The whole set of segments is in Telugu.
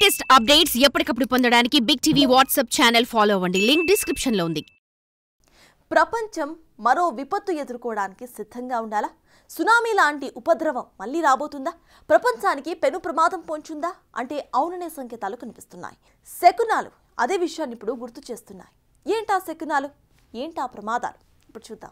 లేటెస్ట్ అప్డేట్స్ ఎప్పటికప్పుడు పొందడానికి big TV WhatsApp channel follow అవ్వండి లింక్ డిస్క్రిప్షన్ లో ఉంది ప్రపంచం మరో విపత్తు ఎదుర్కోవడానికి సిద్ధంగా ఉండాలా సునామీ లాంటి ఉపద్రవం మళ్ళీ రాబోతుందా ప్రపంచానికి పెను ప్రమాదం పొంచుందా అంటే అవుననే సంకేతాలు కనిపిస్తున్నాయి శకునాలు అదే విషయాన్ని ఇప్పుడు గుర్తు చేస్తున్నాయి ఏంటా శకునాలు ఏంటా ప్రమాదాలు ఇప్పుడు చూద్దాం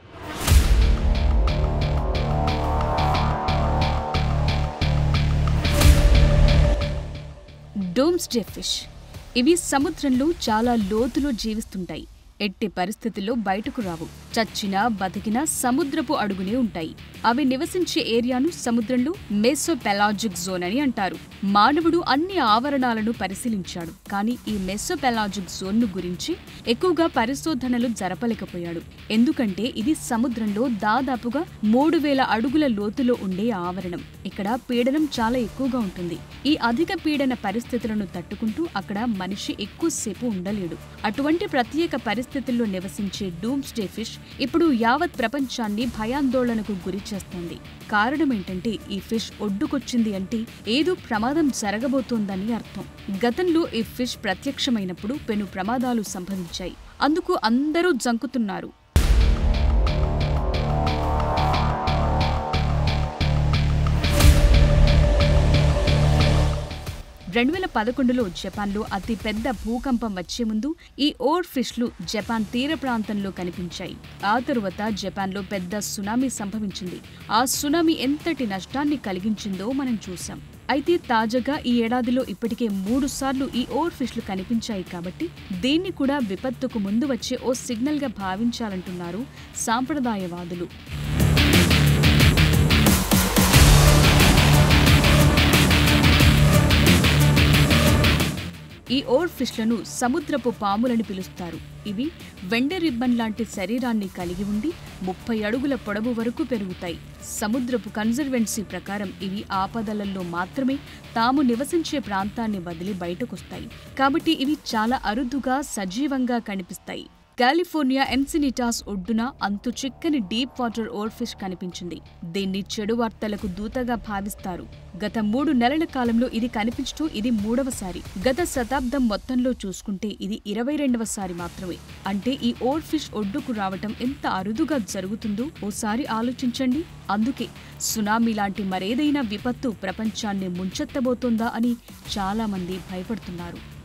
డోమ్స్డే ఫిష్ ఇవి సముద్రంలో చాలా లోతులో జీవిస్తుంటాయి ఎట్టి పరిస్థితుల్లో బయటకు రావు చచ్చినా బతికినా సముద్రపు అడుగునే ఉంటాయి అవి నివసించే ఏరియాను సముద్రంలో మెసోపెలాజిక్ జోన్ అని అంటారు మానవుడు అన్ని ఆవరణాలను పరిశీలించాడు కానీ ఈ మెసోపెలాజిక్ జోన్ ను గురించి ఎక్కువగా పరిశోధనలు జరపలేకపోయాడు ఎందుకంటే ఇది సముద్రంలో దాదాపుగా మూడు వేల అడుగుల లోతులో ఉండే ఆవరణం ఇక్కడ పీడనం చాలా ఎక్కువగా ఉంటుంది ఈ అధిక పీడన పరిస్థితులను తట్టుకుంటూ అక్కడ మనిషి ఎక్కువసేపు ఉండలేడు అటువంటి ప్రత్యేక పరిస్థితుల్లో నివసించే డూమ్స్డే ఫిష్ ఇప్పుడు యావత్ ప్రపంచాన్ని భయాందోళనకు గురి చేస్తోంది కారణం ఏంటంటే ఈ ఫిష్ ఒడ్డుకొచ్చింది అంటే ఏదో ప్రమాదం జరగబోతోందని అర్థం గతంలో ఈ ఫిష్ ప్రత్యక్షమైనప్పుడు పెను ప్రమాదాలు సంభవించాయి అందుకు అందరూ జంకుతున్నారు రెండు వేల పదకొండులో జపాన్లో అతి పెద్ద భూకంపం వచ్చే ముందు ఈ ఓర్ ఫిష్లు జపాన్ తీర ప్రాంతంలో కనిపించాయి ఆ తరువాత జపాన్లో పెద్ద సునామీ సంభవించింది ఆ సునామీ ఎంతటి నష్టాన్ని కలిగించిందో మనం చూసాం అయితే తాజాగా ఈ ఏడాదిలో ఇప్పటికే మూడు సార్లు ఈ ఓర్ ఫిష్లు కనిపించాయి కాబట్టి దీన్ని కూడా విపత్తుకు ముందు వచ్చే ఓ సిగ్నల్గా భావించాలంటున్నారు సాంప్రదాయవాదులు ఈ ఓర్ ఫిష్లను సముద్రపు పాములని పిలుస్తారు ఇవి వెండ రిబ్బన్ లాంటి శరీరాన్ని కలిగి ఉండి ముప్పై అడుగుల పొడవు వరకు పెరుగుతాయి సముద్రపు కన్జర్వెన్సీ ప్రకారం ఇవి ఆపదలలో మాత్రమే తాము నివసించే ప్రాంతాన్ని వదిలి బయటకొస్తాయి కాబట్టి ఇవి చాలా అరుదుగా సజీవంగా కనిపిస్తాయి కాలిఫోర్నియా ఎన్సినిటాస్ ఒడ్డున అంతు చిక్కని డీప్ వాటర్ ఓర్ ఫిష్ కనిపించింది దీన్ని చెడు వార్తలకు దూతగా భావిస్తారు గత మూడు నెలల కాలంలో ఇది కనిపించడం ఇది మూడవసారి గత శతాబ్దం మొత్తంలో చూసుకుంటే ఇది ఇరవై రెండవసారి మాత్రమే అంటే ఈ ఓర్ ఫిష్ ఒడ్డుకు రావటం ఎంత అరుదుగా జరుగుతుందో ఓసారి ఆలోచించండి అందుకే సునామీ లాంటి మరేదైనా విపత్తు ప్రపంచాన్ని ముంచెత్తబోతోందా అని చాలా మంది భయపడుతున్నారు